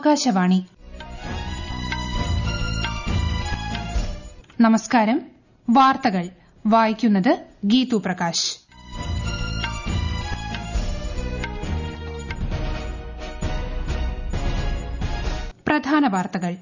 ആകാശവാണി നമസ്കാരം വാർത്തകൾ വായിക്കുന്നത് ഗീതു പ്രകാശ് പ്രധാന വാർത്തകൾ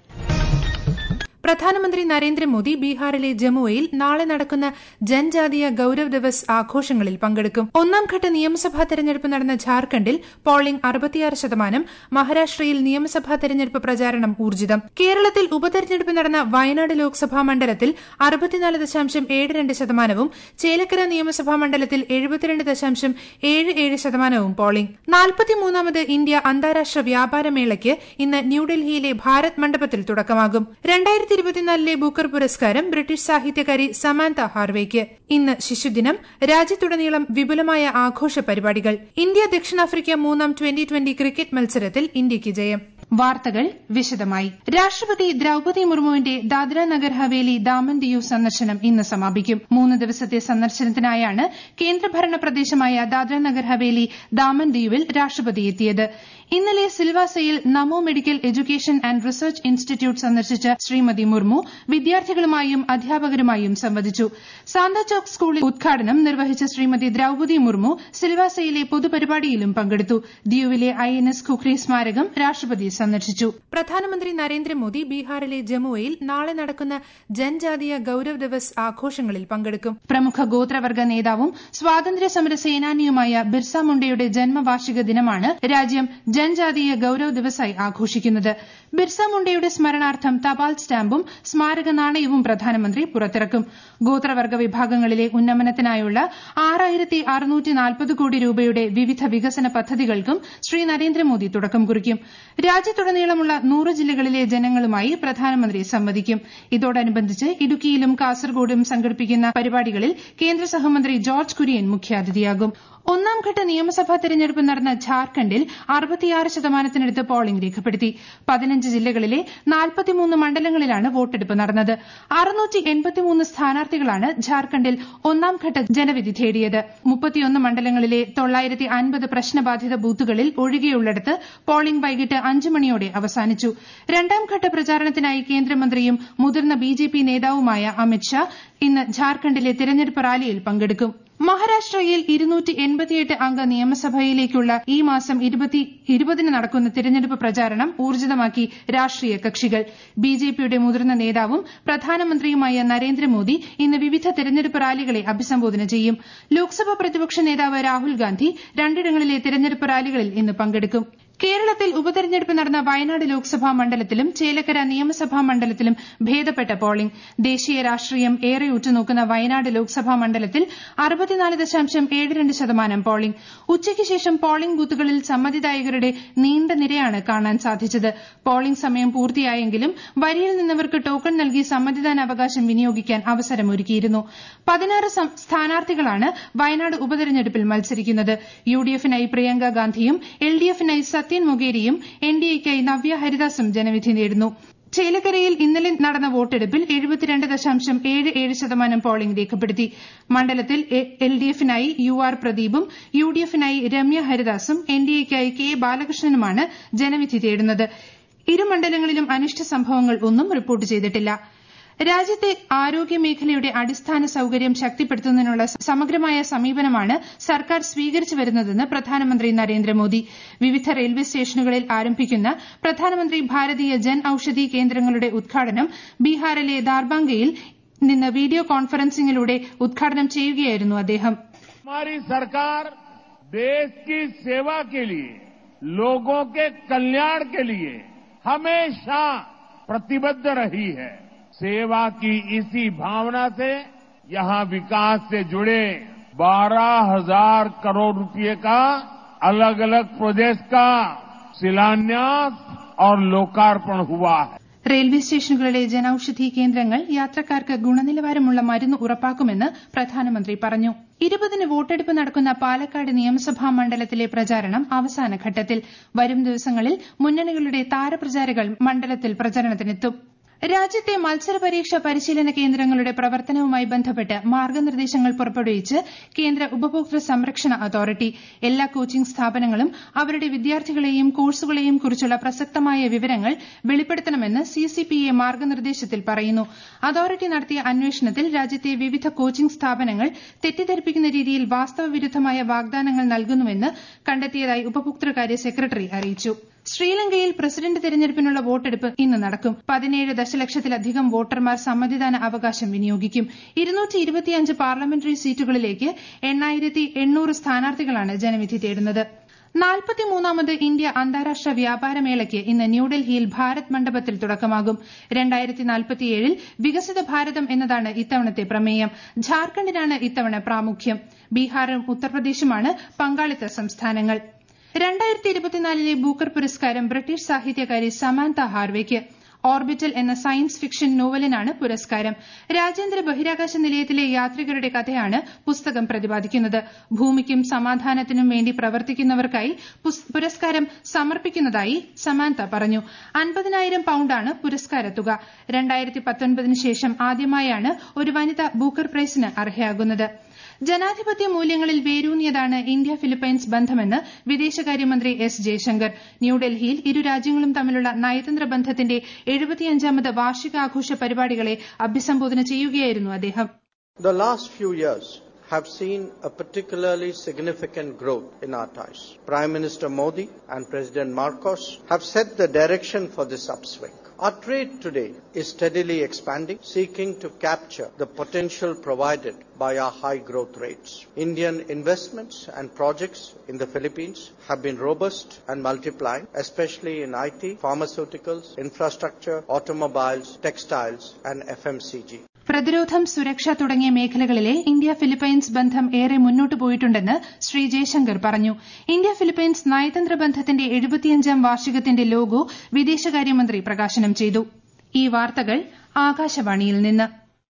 പ്രധാനമന്ത്രി നരേന്ദ്രമോദി ബീഹാറിലെ ജമുവയിൽ നാളെ നടക്കുന്ന ജൻജാതീയ ഗൌരവ് ദിവസ് ആഘോഷങ്ങളിൽ പങ്കെടുക്കും ഒന്നാംഘട്ട നിയമസഭാ തെരഞ്ഞെടുപ്പ് നടന്ന ഝാർഖണ്ഡിൽ പോളിംഗ് അറുപത്തിയാറ് ശതമാനം മഹാരാഷ്ട്രയിൽ നിയമസഭാ തെരഞ്ഞെടുപ്പ് പ്രചാരണം ഊർജിതം കേരളത്തിൽ ഉപതെരഞ്ഞെടുപ്പ് നടന്ന വയനാട് ലോക്സഭാ മണ്ഡലത്തിൽ അറുപത്തിനാല് ദശാംശം ഏഴ് രണ്ട് ശതമാനവും ചേലക്കര നിയമസഭാ മണ്ഡലത്തിൽ എഴുപത്തിരണ്ട് ദശാംശം ഏഴ് ഏഴ് ശതമാനവും പോളിംഗ് നാൽപ്പത്തിമൂന്നാമത് ഇന്ത്യ അന്താരാഷ്ട്ര വ്യാപാര മേളയ്ക്ക് ഇന്ന് ന്യൂഡൽഹിയിലെ ഭാരത് മണ്ഡപത്തിൽ തുടക്കമാകും രണ്ടായിരത്തി ഇരുപത്തിനാലിലെ ബൂക്കർ പുരസ്കാരം ബ്രിട്ടീഷ് സാഹിത്യകാരി സമാന്ത ഹാർവേക്ക് ഇന്ന് ശിശുദിനം രാജ്യത്തുടനീളം വിപുലമായ ആഘോഷ പരിപാടികൾ ഇന്ത്യ ദക്ഷിണാഫ്രിക്ക മൂന്നാം ട്വന്റി ട്വന്റി ക്രിക്കറ്റ് മത്സരത്തിൽ ഇന്ത്യയ്ക്ക് ജയം വാർത്തകൾ വിശദമായി രാഷ്ട്രപതി ദ്രൌപതി മുർമുവിന്റെ ദാദ്ര നഗർ ഹവേലി ദാമൻ ദിയു സന്ദർശനം ഇന്ന് സമാപിക്കും മൂന്ന് ദിവസത്തെ സന്ദർശനത്തിനായാണ് കേന്ദ്രഭരണ പ്രദേശമായ ദാദ്ര നഗർ ഹവേലി ദാമൻ ദിയുവിൽ രാഷ്ട്രപതി എത്തിയത് ഇന്നലെ സിൽവാസയിൽ Namo medical education and research institute സന്ദർശിച്ച ശ്രീമതി മുർമു വിദ്യാർത്ഥികളുമായും അധ്യാപകരുമായും സംവദിച്ചു സാന്താചോക്ക് സ്കൂളിൽ ഉദ്ഘാടനം നിർവഹിച്ച ശ്രീമതി ദ്രൌപതി മുർമു സിൽവാസയിലെ പൊതുപരിപാടിയിലും പങ്കെടുത്തു ദിയുവിലെ ഐ എൻ എസ് ഖുഖ്രി സ്മാരകം രാഷ്ട്രപതി സന്ദർശിച്ചു പ്രധാനമന്ത്രി നരേന്ദ്രമോദി ബീഹാറിലെ ജമുവയിൽ നാളെ നടക്കുന്ന ജൻജാതീയ ഗൌരവ് ദിവസ് ആഘോഷങ്ങളിൽ പങ്കെടുക്കും പ്രമുഖ ഗോത്രവർഗ നേതാവും സ്വാതന്ത്ര്യ സമര സേനാനിയുമായ ബിർസ മുണ്ടയുടെ ജന്മവാർഷിക ദിനമാണ് രാജ്യം ജൻജാതീയ ഗൌരവ് ദിവസായി ആഘോഷിക്കുന്നത് ബിർസ മുണ്ടയുടെ സ്മരണാർത്ഥം തപാൽ സ്റ്റാമ്പും സ്മാരക നാണയവും പ്രധാനമന്ത്രി പുറത്തിറക്കും ഗോത്രവർഗ വിഭാഗങ്ങളിലെ ഉന്നമനത്തിനായുള്ള ആറായിരത്തി അറുന്നൂറ്റി നാൽപ്പത് കോടി രൂപയുടെ വിവിധ വികസന പദ്ധതികൾക്കും ശ്രീ നരേന്ദ്രമോദി തുടക്കം കുറിക്കും രാജ്യത്തുടനീളമുള്ള നൂറ് ജില്ലകളിലെ ജനങ്ങളുമായി പ്രധാനമന്ത്രി സംവദിക്കും ഇതോടനുബന്ധിച്ച് ഇടുക്കിയിലും കാസർഗോഡും സംഘടിപ്പിക്കുന്ന പരിപാടികളിൽ കേന്ദ്ര സഹമന്ത്രി ജോർജ് കുര്യൻ മുഖ്യാതിഥിയാകും ഒന്നാംഘട്ട നിയമസഭാ തെരഞ്ഞെടുപ്പ് നടന്ന ഝാർഖണ്ഡിൽ അറുപത്തിയാറ് ശതമാനത്തിനടുത്ത് പോളിംഗ് രേഖപ്പെടുത്തി പതിനഞ്ച് ജില്ലകളിലെ നാൽപ്പത്തിമൂന്ന് മണ്ഡലങ്ങളിലാണ് വോട്ടെടുപ്പ് നടന്നത് അറുന്നൂറ്റി എൺപത്തിമൂന്ന് സ്ഥാനാർത്ഥികളാണ് ഝാർഖണ്ഡിൽ ഒന്നാംഘട്ട ജനവിധി തേടിയത് മുപ്പത്തിയൊന്ന് മണ്ഡലങ്ങളിലെ തൊള്ളായിരത്തി അൻപത് പ്രശ്നബാധിത ബൂത്തുകളിൽ ഒഴികെയുള്ളിടത്ത് പോളിംഗ് വൈകിട്ട് അഞ്ച് മണിയോടെ അവസാനിച്ചു രണ്ടാംഘട്ട പ്രചാരണത്തിനായി കേന്ദ്രമന്ത്രിയും മുതിർന്ന ബിജെപി നേതാവുമായ അമിത് ഷാ ഇന്ന് ഝാർഖണ്ഡിലെ തെരഞ്ഞെടുപ്പ് റാലിയിൽ പങ്കെടുക്കും മഹാരാഷ്ട്രയിൽ ഇരുന്നൂറ്റി എൺപത്തിയെട്ട് അംഗ നിയമസഭയിലേക്കുള്ള ഈ മാസം ഇരുപതിന് നടക്കുന്ന തിരഞ്ഞെടുപ്പ് പ്രചാരണം ഊർജിതമാക്കി രാഷ്ട്രീയ കക്ഷികൾ ബിജെപിയുടെ മുതിർന്ന നേതാവും പ്രധാനമന്ത്രിയുമായ നരേന്ദ്രമോദി ഇന്ന് വിവിധ തെരഞ്ഞെടുപ്പ് റാലികളെ അഭിസംബോധന ചെയ്യും ലോക്സഭാ പ്രതിപക്ഷ നേതാവ് രാഹുൽ ഗാന്ധി രണ്ടിടങ്ങളിലെ തെരഞ്ഞെടുപ്പ് റാലികളിൽ ഇന്ന് പങ്കെടുക്കും കേരളത്തിൽ ഉപതെരഞ്ഞെടുപ്പ് നടന്ന വയനാട് ലോക്സഭാ മണ്ഡലത്തിലും ചേലക്കര നിയമസഭാ മണ്ഡലത്തിലും ഭേദപ്പെട്ട പോളിംഗ് ദേശീയ രാഷ്ട്രീയം ഏറെ ഉറ്റുനോക്കുന്ന വയനാട് ലോക്സഭാ മണ്ഡലത്തിൽ അറുപത്തിനാല് ദശാംശം ഏഴ് രണ്ട് ശതമാനം പോളിംഗ് ഉച്ചയ്ക്ക് ശേഷം പോളിംഗ് ബൂത്തുകളിൽ സമ്മതിദായകരുടെ നീണ്ട നിരയാണ് കാണാൻ സാധിച്ചത് പോളിംഗ് സമയം പൂർത്തിയായെങ്കിലും വരിയിൽ നിന്നവർക്ക് ടോക്കൺ നൽകി സമ്മതിദാനാവകാശം വിനിയോഗിക്കാൻ അവസരമൊരുക്കിയിരുന്നു പതിനാറ് സ്ഥാനാർത്ഥികളാണ് വയനാട് ഉപതെരഞ്ഞെടുപ്പിൽ മത്സരിക്കുന്നത് യുഡിഎഫിനായി പ്രിയങ്ക ഗാന്ധിയും എൽഡിഎഫിനായി സത്യൻ മൊഗേരിയും എൻഡിഎയ്ക്കായി നവ്യ ഹരിദാസും ജനവിധി നേടുന്നു ചേലക്കരയിൽ ഇന്നലെ നടന്ന വോട്ടെടുപ്പിൽ എഴുപത്തിരണ്ട് ദശാംശം ഏഴ് ഏഴ് ശതമാനം പോളിംഗ് രേഖപ്പെടുത്തി മണ്ഡലത്തിൽ എൽഡിഎഫിനായി യു ആർ പ്രദീപും യുഡിഎഫിനായി രമ്യ ഹരിദാസും എൻഡിഎയ്ക്കായി കെ ബാലകൃഷ്ണനുമാണ് ജനവിധി തേടുന്നത് ഇരു മണ്ഡലങ്ങളിലും അനിഷ്ട സംഭവങ്ങൾ ഒന്നും റിപ്പോർട്ട് ചെയ്തിട്ടില്ല രാജ്യത്തെ ആരോഗ്യ മേഖലയുടെ അടിസ്ഥാന സൌകര്യം ശക്തിപ്പെടുത്തുന്നതിനുള്ള സമഗ്രമായ സമീപനമാണ് സർക്കാർ സ്വീകരിച്ചു വരുന്നതെന്ന് പ്രധാനമന്ത്രി നരേന്ദ്രമോദി വിവിധ റെയിൽവേ സ്റ്റേഷനുകളിൽ ആരംഭിക്കുന്ന പ്രധാനമന്ത്രി ഭാരതീയ ജൻ ഔഷധി കേന്ദ്രങ്ങളുടെ ഉദ്ഘാടനം ബീഹാറിലെ ദാർബാംഗയിൽ നിന്ന് വീഡിയോ കോൺഫറൻസിംഗിലൂടെ ഉദ്ഘാടനം ചെയ്യുകയായിരുന്നു അദ്ദേഹം हमारी सरकार देश की सेवा के लिए लोगों के कल्याण के लिए हमेशा प्रतिबद्ध रही है सेवा की इसी भावना से यहां विकास से जुड़े बारह हजार करोड़ रुपए का अलग अलग प्रोजेक्ट का शिलान्यास और लोकार्पण हुआ है റെയിൽവേ സ്റ്റേഷനുകളിലെ ജനൌഷധി കേന്ദ്രങ്ങൾ യാത്രക്കാർക്ക് ഗുണനിലവാരമുള്ള മരുന്ന് ഉറപ്പാക്കുമെന്ന് പ്രധാനമന്ത്രി പറഞ്ഞു ഇരുപതിന് വോട്ടെടുപ്പ് നടക്കുന്ന പാലക്കാട് നിയമസഭാ മണ്ഡലത്തിലെ പ്രചാരണം അവസാന ഘട്ടത്തിൽ വരും ദിവസങ്ങളിൽ മുന്നണികളുടെ താരപ്രചാരകൾ മണ്ഡലത്തിൽ പ്രചരണത്തിനെത്തും രാജ്യത്തെ മത്സര പരീക്ഷ പരിശീലന കേന്ദ്രങ്ങളുടെ പ്രവർത്തനവുമായി ബന്ധപ്പെട്ട് മാർഗനിർദ്ദേശങ്ങൾ പുറപ്പെടുവിച്ച് കേന്ദ്ര ഉപഭോക്തൃ സംരക്ഷണ അതോറിറ്റി എല്ലാ കോച്ചിംഗ് സ്ഥാപനങ്ങളും അവരുടെ വിദ്യാർത്ഥികളെയും കോഴ്സുകളെയും കുറിച്ചുള്ള പ്രസക്തമായ വിവരങ്ങൾ വെളിപ്പെടുത്തണമെന്ന് സിസിപിഎ മാർഗനിർദ്ദേശത്തിൽ പറയുന്നു അതോറിറ്റി നടത്തിയ അന്വേഷണത്തിൽ രാജ്യത്തെ വിവിധ കോച്ചിംഗ് സ്ഥാപനങ്ങൾ തെറ്റിദ്ധരിപ്പിക്കുന്ന രീതിയിൽ വാസ്തവവിരുദ്ധമായ വാഗ്ദാനങ്ങൾ നൽകുന്നുവെന്ന് കണ്ടെത്തിയതായി ഉപഭോക്തൃകാര്യ സെക്രട്ടറി അറിയിച്ചു ശ്രീലങ്കയിൽ പ്രസിഡന്റ് തെരഞ്ഞെടുപ്പിനുള്ള വോട്ടെടുപ്പ് ഇന്ന് നടക്കും പതിനേഴ് ദശലക്ഷത്തിലധികം വോട്ടർമാർ സമ്മതിദാന അവകാശം വിനിയോഗിക്കും പാർലമെന്ററി സീറ്റുകളിലേക്ക് എണ്ണായിരത്തി എണ്ണൂറ് സ്ഥാനാർത്ഥികളാണ് ജനവിധി തേടുന്നത് നാൽപ്പത്തിമൂന്നാമത് ഇന്ത്യ അന്താരാഷ്ട്ര വ്യാപാരമേളയ്ക്ക് ഇന്ന് ന്യൂഡൽഹിയിൽ ഭാരത് മണ്ഡപത്തിൽ തുടക്കമാകും രണ്ടായിരത്തി നാൽപ്പത്തിയേഴിൽ വികസിത ഭാരതം എന്നതാണ് ഇത്തവണത്തെ പ്രമേയം ഝാർഖണ്ഡിനാണ് ഇത്തവണ പ്രാമുഖ്യം ബീഹാറും ഉത്തർപ്രദേശുമാണ് പങ്കാളിത്ത സംസ്ഥാനങ്ങൾ രണ്ടായിരത്തി ഇരുപത്തിനാലിലെ ബൂക്കർ പുരസ്കാരം ബ്രിട്ടീഷ് സാഹിത്യകാരി സമാന്ത ഹാർവേക്ക് ഓർബിറ്റൽ എന്ന സയൻസ് ഫിക്ഷൻ നോവലിനാണ് പുരസ്കാരം രാജ്യാന്തര ബഹിരാകാശ നിലയത്തിലെ യാത്രികരുടെ കഥയാണ് പുസ്തകം പ്രതിപാദിക്കുന്നത് ഭൂമിക്കും സമാധാനത്തിനും വേണ്ടി പ്രവർത്തിക്കുന്നവർക്കായി പുരസ്കാരം സമർപ്പിക്കുന്നതായി സമാന്ത പറഞ്ഞു അൻപതിനായിരം പൌണ്ടാണ് പുരസ്കാര തുക രണ്ടായിരത്തി പത്തൊൻപതിന് ശേഷം ആദ്യമായാണ് ഒരു വനിത ബൂക്കർ പ്രൈസിന് അർഹയാകുന്നത് ജനാധിപത്യ മൂല്യങ്ങളിൽ വേരൂന്നിയതാണ് ഇന്ത്യ ഫിലിപ്പൈൻസ് ബന്ധമെന്ന് വിദേശകാര്യമന്ത്രി എസ് ജയശങ്കർ ന്യൂഡൽഹിയിൽ ഇരു രാജ്യങ്ങളും തമ്മിലുള്ള നയതന്ത്ര ബന്ധത്തിന്റെ എഴുപത്തിയഞ്ചാമത് വാർഷികാഘോഷ പരിപാടികളെ അഭിസംബോധന ചെയ്യുകയായിരുന്നു അദ്ദേഹം The last few years have seen a particularly significant growth in our ties. Prime Minister Modi and President Marcos have set the direction for this upswing. Our trade today is steadily expanding, seeking to capture the potential provided by our high growth rates. Indian investments and projects in the Philippines have been robust and multiplying, especially in IT, pharmaceuticals, infrastructure, automobiles, textiles, and FMCG. പ്രതിരോധം സുരക്ഷ തുടങ്ങിയ മേഖലകളിലെ India Philippines ബന്ധം ഏറെ മുന്നോട്ട് പോയിട്ടുണ്ടെന്ന് ശ്രീ ജയശങ്കർ പറഞ്ഞു India Philippines നയതന്ത്ര ബന്ധത്തിന്റെ എഴുപത്തിയഞ്ചാം വാർഷികത്തിന്റെ ലോഗോ വിദേശകാര്യമന്ത്രി പ്രകാശനം ചെയ്തു ഈ വാർത്തകൾ ആകാശവാണിയിൽ നിന്ന്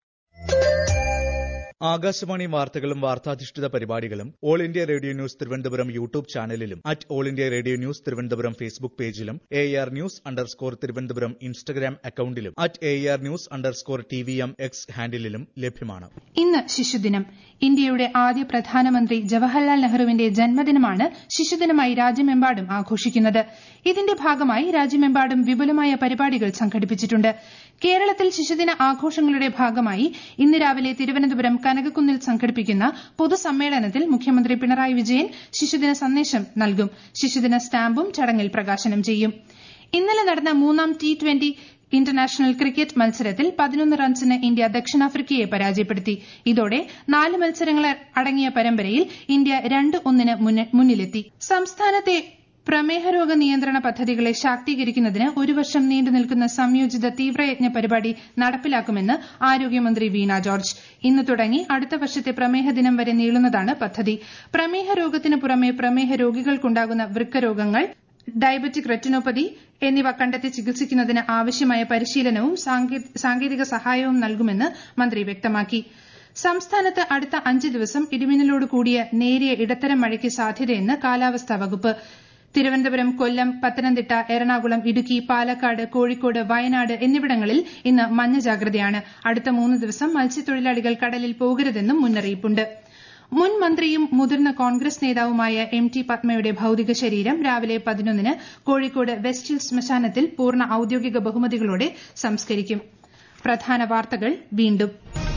ആകാശവാണി വാർത്തകളും വാർത്താധിഷ്ഠിത പരിപാടികളും all India radio news Thiruvananthapuram YouTube ചാനലിലും at all India radio news Thiruvananthapuram Facebook പേജിലും A R news underscore Thiruvananthapuram Instagram അക്കൌണ്ടിലും at A R news underscore T V M X ഹാൻഡിലും ലഭ്യമാണ് ഇന്ന് ശിശുദിനം ഇന്ത്യയുടെ ആദ്യ പ്രധാനമന്ത്രി ജവഹർലാൽ നെഹ്റുവിന്റെ ജന്മദിനമാണ് ശിശുദിനമായി രാജ്യമെമ്പാടും ആഘോഷിക്കുന്നത് ഇതിന്റെ ഭാഗമായി രാജ്യമെമ്പാടും വിപുലമായ പരിപാടികൾ സംഘടിപ്പിച്ചിട്ടുണ്ട് കേരളത്തിൽ ശിശുദിന ആഘോഷങ്ങളുടെ ഭാഗമായി ഇന്ന് രാവിലെ തിരുവനന്തപുരം കനകക്കുന്നിൽ സംഘടിപ്പിക്കുന്ന പൊതുസമ്മേളനത്തിൽ മുഖ്യമന്ത്രി പിണറായി വിജയൻ ശിശുദിന സന്ദേശം നൽകും ശിശുദിന സ്റ്റാമ്പും ചടങ്ങിൽ പ്രകാശനം ചെയ്യും ഇന്നലെ നടന്ന മൂന്നാം ടി ട്വന്റി ഇന്റർനാഷണൽ ക്രിക്കറ്റ് മത്സരത്തിൽ പതിനൊന്ന് റൺസിന് ഇന്ത്യ ദക്ഷിണാഫ്രിക്കയെ പരാജയപ്പെടുത്തി ഇതോടെ നാല് മത്സരങ്ങൾ അടങ്ങിയ പരമ്പരയിൽ ഇന്ത്യ രണ്ട് ഒന്നിന് മുന്നിലെത്തി സംസ്ഥാനത്തെ പ്രമേഹരോഗ നിയന്ത്രണ പദ്ധതികളെ ശാക്തീകരിക്കുന്നതിന് ഒരു വർഷം നീണ്ടു നിൽക്കുന്ന സംയോജിത തീവ്രയജ്ഞ പരിപാടി നടപ്പിലാക്കുമെന്ന് ആരോഗ്യമന്ത്രി വീണ ജോർജ് ഇന്ന് തുടങ്ങി അടുത്ത വർഷത്തെ പ്രമേഹ ദിനം വരെ നീളുന്നതാണ് പദ്ധതി പ്രമേഹ രോഗത്തിന് പുറമെ പ്രമേഹ രോഗികൾക്കുണ്ടാകുന്ന വൃക്കരോഗങ്ങൾ ഡയബറ്റിക് റെറ്റിനോപ്പതി എന്നിവ കണ്ടെത്തി ചികിത്സിക്കുന്നതിന് ആവശ്യമായ പരിശീലനവും സാങ്കേതിക സഹായവും നൽകുമെന്ന് മന്ത്രി വ്യക്തമാക്കി സംസ്ഥാനത്ത് അടുത്ത അഞ്ച് ദിവസം ഇടിമിന്നലോട് കൂടിയ നേരിയ ഇടത്തരം മഴയ്ക്ക് സാധ്യതയെന്ന് കാലാവസ്ഥാ വകുപ്പ് തിരുവനന്തപുരം കൊല്ലം പത്തനംതിട്ട എറണാകുളം ഇടുക്കി പാലക്കാട് കോഴിക്കോട് വയനാട് എന്നിവിടങ്ങളിൽ ഇന്ന് മഞ്ഞ ജാഗ്രതയാണ് അടുത്ത മൂന്ന് ദിവസം മത്സ്യത്തൊഴിലാളികൾ കടലിൽ പോകരുതെന്നും മുന്നറിയിപ്പുണ്ട് മുൻ മന്ത്രിയും മുതിർന്ന കോൺഗ്രസ് നേതാവുമായ എം ടി പത്മയുടെ ഭൌതിക ശരീരം രാവിലെ പതിനൊന്നിന് കോഴിക്കോട് വെസ്റ്റ് ഹിൽ ശ്മശാനത്തിൽ പൂർണ്ണ ഔദ്യോഗിക ബഹുമതികളോടെ സംസ്കരിക്കും പ്രധാന വാർത്തകൾ വീണ്ടും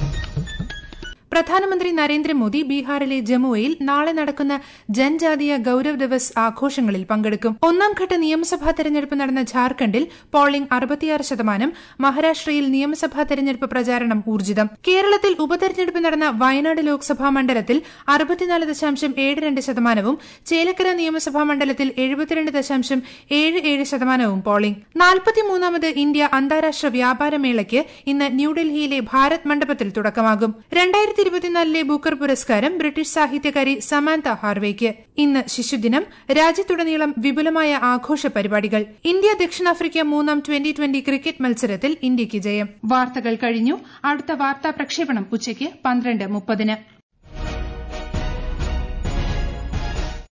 പ്രധാനമന്ത്രി നരേന്ദ്രമോദി ബീഹാറിലെ ജമുവയിൽ നാളെ നടക്കുന്ന ജൻജാതീയ ഗൌരവ് ദിവസ് ആഘോഷങ്ങളിൽ പങ്കെടുക്കും ഒന്നാം ഘട്ട നിയമസഭാ തെരഞ്ഞെടുപ്പ് നടന്ന ഝാർഖണ്ഡിൽ പോളിംഗ് അറുപത്തിയാറ് ശതമാനം മഹാരാഷ്ട്രയിൽ നിയമസഭാ തെരഞ്ഞെടുപ്പ് പ്രചാരണം ഊർജിതം കേരളത്തിൽ ഉപതെരഞ്ഞെടുപ്പ് നടന്ന വയനാട് ലോക്സഭാ മണ്ഡലത്തിൽ അറുപത്തിനാല് ദശാംശം ഏഴ് രണ്ട് ശതമാനവും ചേലക്കര നിയമസഭാ മണ്ഡലത്തിൽ എഴുപത്തിരണ്ട് ദശാംശം ഏഴ് ഏഴ് ശതമാനവും പോളിംഗ് നാൽപ്പത്തിമൂന്നാമത് ഇന്ത്യ അന്താരാഷ്ട്ര വ്യാപാരമേളയ്ക്ക് ഇന്ന് ന്യൂഡൽഹിയിലെ ഭാരത് മണ്ഡപത്തിൽ തുടക്കമാകും രണ്ടായിരത്തി ഇരുപത്തിനാലിലെ ബൂക്കർ പുരസ്കാരം ബ്രിട്ടീഷ് സാഹിത്യകാരി സമാന്ത ഹാർവേക്ക് ഇന്ന് ശിശുദിനം രാജ്യത്തുടനീളം വിപുലമായ ആഘോഷ പരിപാടികൾ ഇന്ത്യ ദക്ഷിണാഫ്രിക്ക മൂന്നാം ട്വന്റി ട്വന്റി ക്രിക്കറ്റ് മത്സരത്തിൽ ഇന്ത്യയ്ക്ക് ജയം വാർത്തകൾ കഴിഞ്ഞു അടുത്ത വാർത്താ പ്രക്ഷേപണം ഉച്ചയ്ക്ക് പന്ത്രണ്ട് മുപ്പതിന്